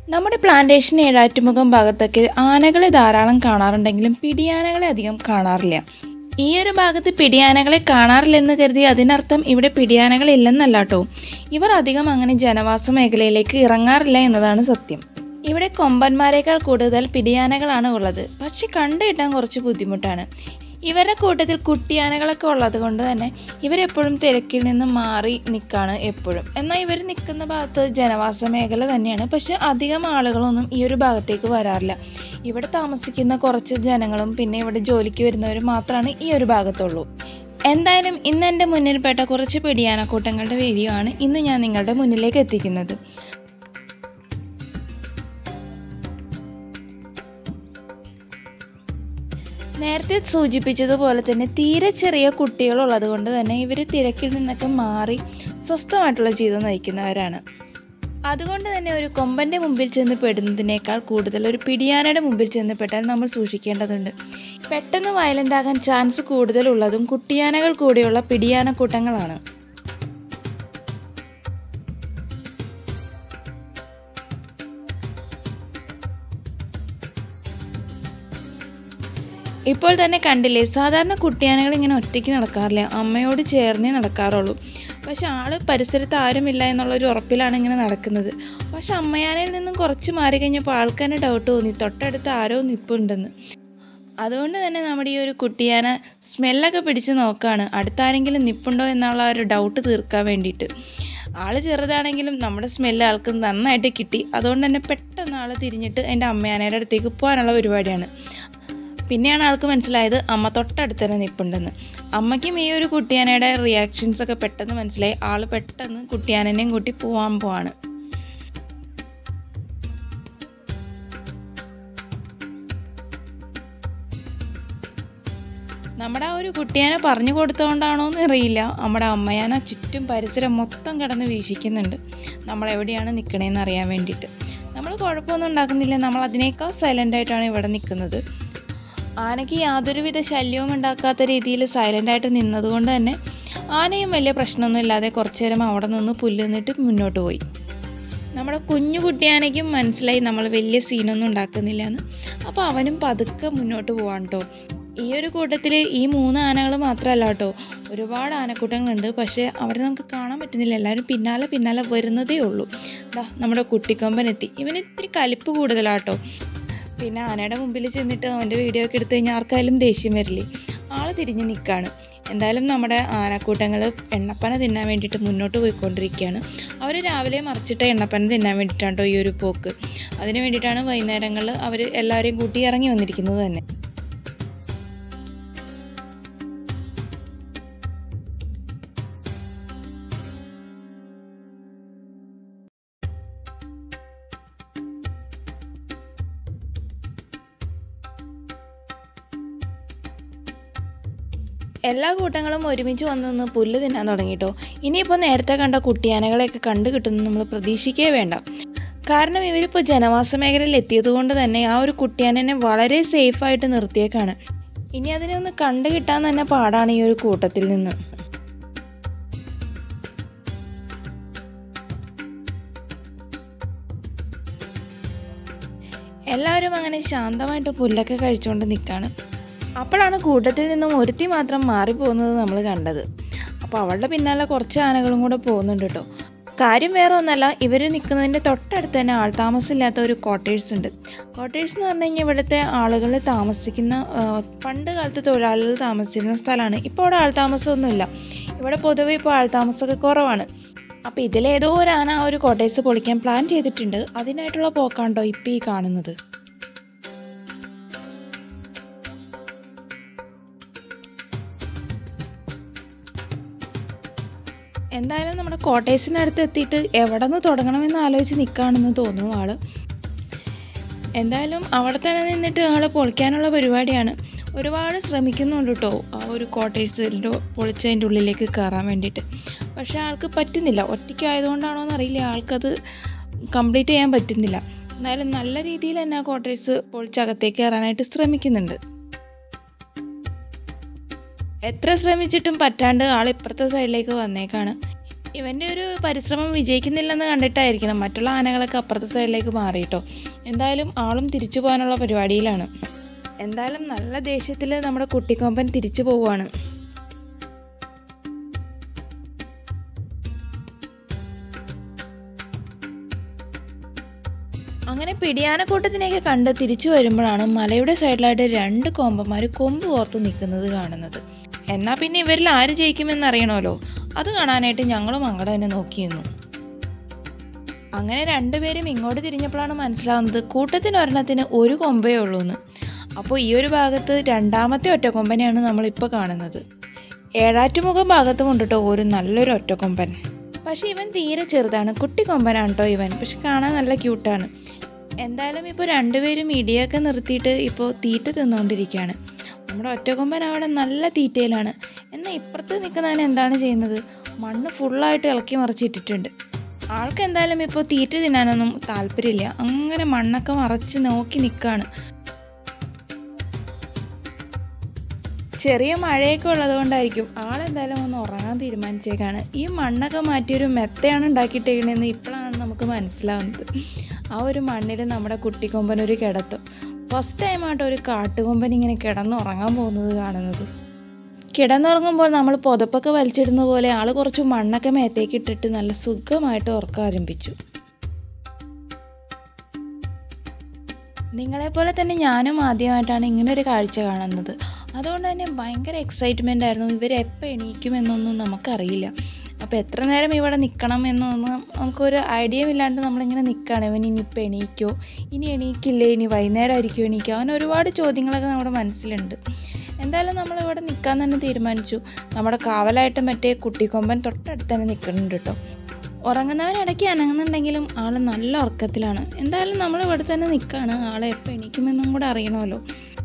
നമ്മുടെ പ്ലാന്റേഷൻ ഏഴാറ്റുമുഖം ഭാഗത്തൊക്കെ ആനകളെ ധാരാളം കാണാറുണ്ടെങ്കിലും പിടിയാനകളെ അധികം കാണാറില്ല ഈ ഒരു ഭാഗത്ത് പിടിയാനകളെ കാണാറില്ലെന്ന് കരുതി അതിനർത്ഥം ഇവിടെ പിടിയാനകൾ ഇല്ലെന്നല്ല കേട്ടോ ഇവർ അധികം അങ്ങനെ ജനവാസ മേഖലയിലേക്ക് ഇറങ്ങാറില്ല എന്നതാണ് സത്യം ഇവിടെ കൊമ്പന്മാരെക്കാൾ കൂടുതൽ പിടിയാനകളാണ് ഉള്ളത് പക്ഷെ കണ്ടു കിട്ടാൻ കുറച്ച് ബുദ്ധിമുട്ടാണ് ഇവരുടെ കൂട്ടത്തിൽ കുട്ടിയാനകളൊക്കെ ഉള്ളത് കൊണ്ട് തന്നെ ഇവരെപ്പോഴും തിരക്കിൽ നിന്ന് മാറി നിൽക്കാണ് എപ്പോഴും എന്നാൽ ഇവർ നിൽക്കുന്ന ഭാഗത്ത് ജനവാസ മേഖല തന്നെയാണ് പക്ഷെ അധികം ആളുകളൊന്നും ഈ ഒരു ഭാഗത്തേക്ക് വരാറില്ല ഇവിടെ താമസിക്കുന്ന കുറച്ച് ജനങ്ങളും പിന്നെ ഇവിടെ ജോലിക്ക് വരുന്നവരും മാത്രമാണ് ഈ ഒരു ഭാഗത്തുള്ളൂ എന്തായാലും ഇന്ന് എൻ്റെ മുന്നിൽപ്പെട്ട കുറച്ച് പിടിയാനക്കൂട്ടങ്ങളുടെ വീഡിയോ ആണ് ഇന്ന് ഞാൻ നിങ്ങളുടെ മുന്നിലേക്ക് എത്തിക്കുന്നത് നേരത്തെ സൂചിപ്പിച്ചതുപോലെ തന്നെ തീരെ ചെറിയ കുട്ടികളുള്ളത് കൊണ്ട് തന്നെ ഇവർ തിരക്കിൽ നിന്നൊക്കെ മാറി സ്വസ്ഥമായിട്ടുള്ള ജീവിതം നയിക്കുന്നവരാണ് അതുകൊണ്ട് തന്നെ ഒരു കൊമ്പൻ്റെ മുമ്പിൽ ചെന്ന് പെടുന്നതിനേക്കാൾ കൂടുതൽ ഒരു പിടിയാനയുടെ മുമ്പിൽ ചെന്ന് പെട്ടാൽ നമ്മൾ സൂക്ഷിക്കേണ്ടതുണ്ട് പെട്ടെന്ന് വയലൻ്റ് ആകാൻ ചാൻസ് കൂടുതലുള്ളതും കുട്ടിയാനകൾ കൂടെയുള്ള പിടിയാനക്കൂട്ടങ്ങളാണ് ഇപ്പോൾ തന്നെ കണ്ടില്ലേ സാധാരണ കുട്ടിയാനകൾ ഇങ്ങനെ ഒറ്റയ്ക്ക് നടക്കാറില്ല അമ്മയോട് ചേർന്നേ നടക്കാറുള്ളൂ പക്ഷെ ആള് പരിസരത്ത് ആരുമില്ല എന്നുള്ളൊരു ഉറപ്പിലാണ് ഇങ്ങനെ നടക്കുന്നത് പക്ഷെ അമ്മയാനയിൽ നിന്നും കുറച്ച് മാറി കഴിഞ്ഞപ്പോൾ ആൾക്കാരുടെ ഡൗട്ട് തോന്നി തൊട്ടടുത്ത് ആരോ നിൽപ്പുണ്ടെന്ന് അതുകൊണ്ട് തന്നെ നമ്മുടെ ഈ ഒരു കുട്ടിയാന സ്മെല്ലൊക്കെ പിടിച്ച് നോക്കുകയാണ് അടുത്താരെങ്കിലും നിൽപ്പുണ്ടോ എന്നുള്ള ഒരു ഡൗട്ട് തീർക്കാൻ വേണ്ടിയിട്ട് ആള് ചെറുതാണെങ്കിലും നമ്മുടെ സ്മെല്ല് ആൾക്ക് നന്നായിട്ട് കിട്ടി അതുകൊണ്ട് തന്നെ പെട്ടെന്ന് ആൾ തിരിഞ്ഞിട്ട് എൻ്റെ അമ്മയാനയുടെ അടുത്തേക്ക് പോകാനുള്ള പരിപാടിയാണ് പിന്നെയാണ് ആൾക്ക് മനസ്സിലായത് അമ്മ തൊട്ടടുത്ത് തന്നെ നിൽപ്പുണ്ടെന്ന് അമ്മയ്ക്കും ഈ ഒരു കുട്ടിയാനയുടെ റിയാക്ഷൻസ് ഒക്കെ പെട്ടെന്ന് മനസ്സിലായി ആൾ പെട്ടെന്ന് കുട്ടിയാനനെയും കൂട്ടി പോവാൻ പോവാണ് നമ്മുടെ ആ ഒരു കുട്ടിയാനെ പറഞ്ഞു കൊടുത്തോണ്ടാണോ എന്ന് അറിയില്ല നമ്മുടെ അമ്മയാന ചുറ്റും പരിസരം മൊത്തം കിടന്ന് വീക്ഷിക്കുന്നുണ്ട് നമ്മൾ എവിടെയാണ് നിൽക്കണേന്ന് അറിയാൻ വേണ്ടിയിട്ട് നമ്മൾ കുഴപ്പമൊന്നും ഉണ്ടാക്കുന്നില്ല നമ്മൾ അതിനേക്കാൾ സൈലൻ്റ് ആയിട്ടാണ് ഇവിടെ നിൽക്കുന്നത് ആനയ്ക്ക് യാതൊരുവിധ ശല്യവും ഉണ്ടാക്കാത്ത രീതിയിൽ സൈലൻ്റായിട്ട് നിന്നതുകൊണ്ട് തന്നെ ആനയും വലിയ പ്രശ്നമൊന്നും ഇല്ലാതെ കുറച്ചു നേരം അവിടെ നിന്ന് പുല്ല് നിന്നിട്ട് മുന്നോട്ട് പോയി നമ്മുടെ കുഞ്ഞു കുട്ടിയാനയ്ക്കും മനസ്സിലായി നമ്മൾ വലിയ സീനൊന്നും ഉണ്ടാക്കുന്നില്ല എന്ന് അപ്പോൾ അവനും പതുക്കെ മുന്നോട്ട് പോവാൻ കേട്ടോ ഈ ഒരു കൂട്ടത്തിൽ ഈ മൂന്ന് ആനകൾ മാത്രമല്ല കേട്ടോ ഒരുപാട് ആനക്കൂട്ടങ്ങളുണ്ട് പക്ഷേ അവരെ നമുക്ക് കാണാൻ പറ്റുന്നില്ല എല്ലാവരും പിന്നാലെ പിന്നാലെ വരുന്നതേ ഉള്ളൂ ദാ നമ്മുടെ കുട്ടിക്കൊമ്പൻ എത്തി ഇവന് ഇത്തിരി കലിപ്പ് കൂടുതലാട്ടോ പിന്നെ ആനയുടെ മുമ്പിൽ ചെന്നിട്ട് അവൻ്റെ വീഡിയോ ഒക്കെ എടുത്തു കഴിഞ്ഞാൽ ആർക്കായാലും ദേഷ്യം വരില്ലേ ആൾ തിരിഞ്ഞ് നിൽക്കുകയാണ് എന്തായാലും നമ്മുടെ ആനക്കൂട്ടങ്ങൾ എണ്ണപ്പന തിന്നാൻ വേണ്ടിയിട്ട് മുന്നോട്ട് പോയിക്കൊണ്ടിരിക്കുകയാണ് അവർ രാവിലെ മറിച്ചിട്ട എണ്ണപ്പന തിന്നാൻ വേണ്ടിയിട്ടാണ് കേട്ടോ ഈ ഒരു പോക്ക് അതിന് വേണ്ടിയിട്ടാണ് വൈകുന്നേരങ്ങളിൽ അവർ എല്ലാവരെയും കൂട്ടി ഇറങ്ങി വന്നിരിക്കുന്നത് തന്നെ എല്ലാ കൂട്ടങ്ങളും ഒരുമിച്ച് വന്ന് നിന്ന് പുല്ല് തിന്നാൻ തുടങ്ങിട്ടോ ഇനിയിപ്പോൾ നേരത്തെ കണ്ട കുട്ടിയാനകളെയൊക്കെ കണ്ടു കിട്ടുന്നു നമ്മൾ പ്രതീക്ഷിക്കേ വേണ്ട കാരണം ഇവരിപ്പോൾ ജനവാസ മേഖലയിൽ എത്തിയത് കൊണ്ട് തന്നെ ആ ഒരു കുട്ടിയാനെ വളരെ സേഫായിട്ട് നിർത്തിയേക്കാണ് ഇനി അതിനെ ഒന്ന് കണ്ടു കിട്ടാൻ തന്നെ പാടാണ് ഈ ഒരു കൂട്ടത്തിൽ നിന്ന് എല്ലാവരും അങ്ങനെ ശാന്തമായിട്ട് പുല്ലൊക്കെ കഴിച്ചുകൊണ്ട് നിൽക്കുകയാണ് അപ്പോഴാണ് കൂട്ടത്തിൽ നിന്നും ഒരുത്തി മാത്രം മാറിപ്പോകുന്നത് നമ്മൾ കണ്ടത് അപ്പോൾ അവളുടെ പിന്നാലെ കുറച്ച് ആനകളും കൂടെ പോകുന്നുണ്ട് കേട്ടോ കാര്യം വേറെ ഒന്നല്ല ഇവർ നിൽക്കുന്നതിൻ്റെ തൊട്ടടുത്ത് തന്നെ ആൾതാമസമില്ലാത്ത ഒരു കോട്ടേഴ്സ് ഉണ്ട് കോട്ടേഴ്സ് എന്ന് പറഞ്ഞു കഴിഞ്ഞാൽ ഇവിടുത്തെ ആളുകൾ താമസിക്കുന്ന ആ, പണ്ട് കാലത്ത് തൊഴിലാളികൾ താമസിച്ചിരുന്ന സ്ഥലമാണ് ഇപ്പോൾ അവിടെ ആൾതാമസമൊന്നുമില്ല ഇവിടെ പൊതുവെ ഇപ്പോൾ ആൾതാമസമൊക്കെ കുറവാണ് അപ്പോൾ ഇതിലേതോ ഒരു ആന ആ ഒരു കോട്ടേഴ്സ് പൊളിക്കാൻ പ്ലാൻ ചെയ്തിട്ടുണ്ട് അതിനായിട്ടുള്ള പോക്കാണ്ടോ ഇപ്പോൾ ഈ കാണുന്നത് എന്തായാലും നമ്മുടെ കോട്ടേഴ്സിനടുത്ത് എത്തിയിട്ട് എവിടെ നിന്ന് തുടങ്ങണമെന്ന് ആലോചിച്ച് നിൽക്കുകയാണെന്ന് തോന്നുന്നു ആള് എന്തായാലും അവിടെ തന്നെ നിന്നിട്ട് ആള് പൊളിക്കാനുള്ള പരിപാടിയാണ് ഒരുപാട് ശ്രമിക്കുന്നുണ്ട് കേട്ടോ ആ ഒരു കോട്ടേഴ്സിൻ്റെ പൊളിച്ചതിൻ്റെ ഉള്ളിലേക്ക് കയറാൻ വേണ്ടിയിട്ട് പക്ഷേ ആൾക്ക് പറ്റുന്നില്ല ഒറ്റയ്ക്കായതുകൊണ്ടാണോ എന്നറിയില്ല ആൾക്കത് കംപ്ലീറ്റ് ചെയ്യാൻ പറ്റുന്നില്ല എന്നാലും നല്ല രീതിയിൽ തന്നെ ആ കോട്ടേഴ്സ് പൊളിച്ചകത്തേക്ക് കയറാനായിട്ട് ശ്രമിക്കുന്നുണ്ട് എത്ര ശ്രമിച്ചിട്ടും പറ്റാണ്ട് ആൾ ഇപ്പുറത്തെ സൈഡിലേക്ക് വന്നേക്കാണ് ഇവൻ്റെ ഒരു പരിശ്രമം വിജയിക്കുന്നില്ലെന്ന് കണ്ടിട്ടായിരിക്കണം മറ്റുള്ള ആനകളൊക്കെ അപ്പുറത്തെ സൈഡിലേക്ക് മാറിയിട്ടോ എന്തായാലും ആളും തിരിച്ചു പോകാനുള്ള പരിപാടിയിലാണ് എന്തായാലും നല്ല ദേഷ്യത്തിൽ നമ്മുടെ കുട്ടിക്കൊമ്പൻ തിരിച്ചു പോവുകയാണ് അങ്ങനെ പിടിയാനക്കൂട്ടത്തിനെയൊക്കെ കണ്ട് തിരിച്ചു വരുമ്പോഴാണ് മലയുടെ സൈഡിലായിട്ട് രണ്ട് കൊമ്പന്മാർ കൊമ്പ് ഓർത്ത് നിൽക്കുന്നത് കാണുന്നത് എന്നാൽ പിന്നെ ഇവരിൽ ആര് ജയിക്കുമെന്ന് അറിയണമല്ലോ അത് കാണാനായിട്ട് ഞങ്ങളും അങ്ങോട്ട് തന്നെ നോക്കിയിരുന്നു അങ്ങനെ രണ്ടുപേരും ഇങ്ങോട്ട് തിരിഞ്ഞപ്പോഴാണ് മനസ്സിലാവുന്നത് കൂട്ടത്തിന് ഒരെണ്ണത്തിന് ഒരു കൊമ്പേ ഉള്ളൂ എന്ന് അപ്പോൾ ഈ ഒരു ഭാഗത്ത് രണ്ടാമത്തെ ഒറ്റക്കൊമ്പനെയാണ് നമ്മളിപ്പോൾ കാണുന്നത് ഏഴാറ്റുമുഖം ഭാഗത്തും ഉണ്ട് കേട്ടോ ഒരു നല്ലൊരു ഒറ്റക്കൊമ്പൻ പക്ഷേ ഇവൻ തീരെ ചെറുതാണ് കുട്ടി കൊമ്പനാണ് കേട്ടോ ഇവൻ പക്ഷെ കാണാൻ നല്ല ക്യൂട്ടാണ് എന്തായാലും ഇപ്പോൾ രണ്ടുപേരും ഇടിയൊക്കെ നിർത്തിയിട്ട് ഇപ്പോൾ തീറ്റ തിന്നുകൊണ്ടിരിക്കുകയാണ് നമ്മുടെ ഒറ്റക്കൊമ്പൻ അവിടെ നല്ല തീറ്റയിലാണ് എന്നാൽ ഇപ്പുറത്ത് നിൽക്കുന്നവൻ എന്താണ് ചെയ്യുന്നത് മണ്ണ് ഫുള്ളായിട്ട് ഇളക്കി മറിച്ചിട്ടിട്ടുണ്ട് ആൾക്ക് എന്തായാലും ഇപ്പോൾ തീറ്റ തിന്നാനൊന്നും താല്പര്യമില്ല അങ്ങനെ മണ്ണൊക്കെ മറച്ച് നോക്കി നിൽക്കുകയാണ് ചെറിയ മഴയൊക്കെ ഉള്ളതുകൊണ്ടായിരിക്കും ആളെന്തായാലും ഒന്ന് ഉറങ്ങാൻ തീരുമാനിച്ചേക്കാണ് ഈ മണ്ണൊക്കെ മാറ്റിയൊരു മെത്തയാണ് ഉണ്ടാക്കിയിട്ടേക്കണേന്ന് ഇപ്പോഴാണ് നമുക്ക് മനസ്സിലാവുന്നത് ആ ഒരു മണ്ണിൽ നമ്മുടെ കുട്ടിക്കൊമ്പൻ ഒരു കിടത്തും ഫസ്റ്റ് ടൈമായിട്ട് ഒരു കാട്ടുകൊമ്പൻ ഇങ്ങനെ കിടന്നുറങ്ങാൻ പോകുന്നത് കാണുന്നത് കിടന്നുറങ്ങുമ്പോൾ നമ്മൾ പുതപ്പൊക്കെ വലിച്ചിടുന്ന പോലെ ആൾ കുറച്ച് മണ്ണൊക്കെ മേത്തേക്ക് ഇട്ടിട്ട് നല്ല സുഖമായിട്ട് ഉറക്കം ആരംഭിച്ചു നിങ്ങളെപ്പോലെ തന്നെ ഞാനും ആദ്യമായിട്ടാണ് ഇങ്ങനെ ഒരു കാഴ്ച കാണുന്നത് അതുകൊണ്ട് തന്നെ ഭയങ്കര എക്സൈറ്റ്മെൻ്റ് ആയിരുന്നു ഇവർ എപ്പോൾ എണീക്കുമെന്നൊന്നും നമുക്കറിയില്ല അപ്പോൾ എത്ര നേരം ഇവിടെ നിൽക്കണം എന്നൊന്നും നമുക്കൊരു ഐഡിയ ഇല്ലാണ്ട് നമ്മളിങ്ങനെ നിൽക്കുകയാണ് ഇവൻ ഇനിയിപ്പോൾ എണീക്കോ ഇനി എണീക്കില്ലേ ഇനി വൈകുന്നേരം ആയിരിക്കും എണീക്കോ അങ്ങനെ ഒരുപാട് ചോദ്യങ്ങളൊക്കെ നമ്മുടെ മനസ്സിലുണ്ട് എന്തായാലും നമ്മൾ ഇവിടെ നിൽക്കാൻ തന്നെ തീരുമാനിച്ചു നമ്മുടെ കാവലായിട്ട് മറ്റേ കുട്ടിക്കൊമ്പൻ തൊട്ടടുത്ത് തന്നെ നിൽക്കുന്നുണ്ട് കേട്ടോ ഉറങ്ങുന്നവൻ ഇടയ്ക്ക് അനങ്ങുന്നുണ്ടെങ്കിലും ആൾ നല്ല ഉറക്കത്തിലാണ് എന്തായാലും നമ്മൾ ഇവിടെ തന്നെ നിൽക്കുകയാണ് ആളെ എപ്പോൾ എണീക്കുമെന്നും കൂടെ അറിയണമല്ലോ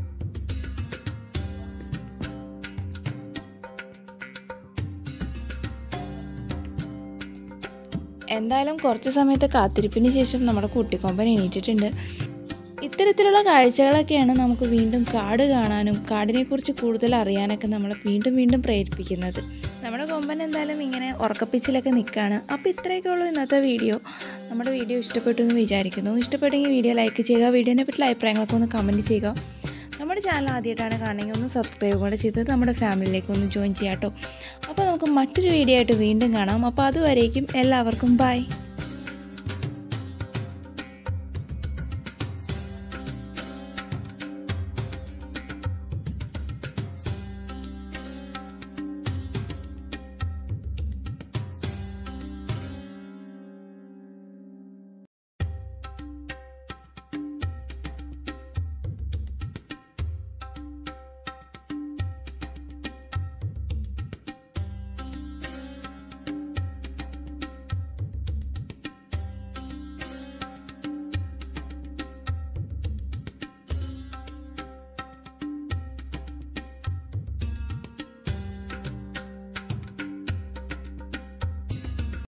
എന്തായാലും കുറച്ച് സമയത്തെ കാത്തിരിപ്പിന് ശേഷം നമ്മുടെ കുട്ടിക്കൊമ്പൻ എണീറ്റിട്ടുണ്ട് ഇത്തരത്തിലുള്ള കാഴ്ചകളൊക്കെയാണ് നമുക്ക് വീണ്ടും കാട് കാണാനും കാടിനെക്കുറിച്ച് കൂടുതൽ അറിയാനൊക്കെ നമ്മളെ വീണ്ടും വീണ്ടും പ്രേരിപ്പിക്കുന്നത് നമ്മുടെ കൊമ്പൻ എന്തായാലും ഇങ്ങനെ ഉറക്കപ്പിച്ചിലൊക്കെ നിൽക്കുകയാണ് അപ്പോൾ ഇത്രയൊക്കെ ഉള്ളൂ ഇന്നത്തെ വീഡിയോ നമ്മുടെ വീഡിയോ ഇഷ്ടപ്പെട്ടു എന്ന് വിചാരിക്കുന്നു ഇഷ്ടപ്പെട്ടെങ്കിൽ വീഡിയോ ലൈക്ക് ചെയ്യുക വീഡിയോനെ പറ്റിയുള്ള അഭിപ്രായങ്ങളൊക്കെ ഒന്ന് കമൻറ്റ് ചെയ്യുക നമ്മുടെ ചാനൽ ആദ്യമായിട്ടാണ് കാണണമെങ്കിൽ ഒന്ന് സബ്സ്ക്രൈബ് കൂടെ ചെയ്ത് നമ്മുടെ ഫാമിലിയിലേക്ക് ഒന്ന് ജോയിൻ ചെയ്യാം കേട്ടോ അപ്പോൾ നമുക്ക് മറ്റൊരു വീഡിയോ ആയിട്ട് വീണ്ടും കാണാം അപ്പോൾ അതുവരേക്കും എല്ലാവർക്കും ബൈ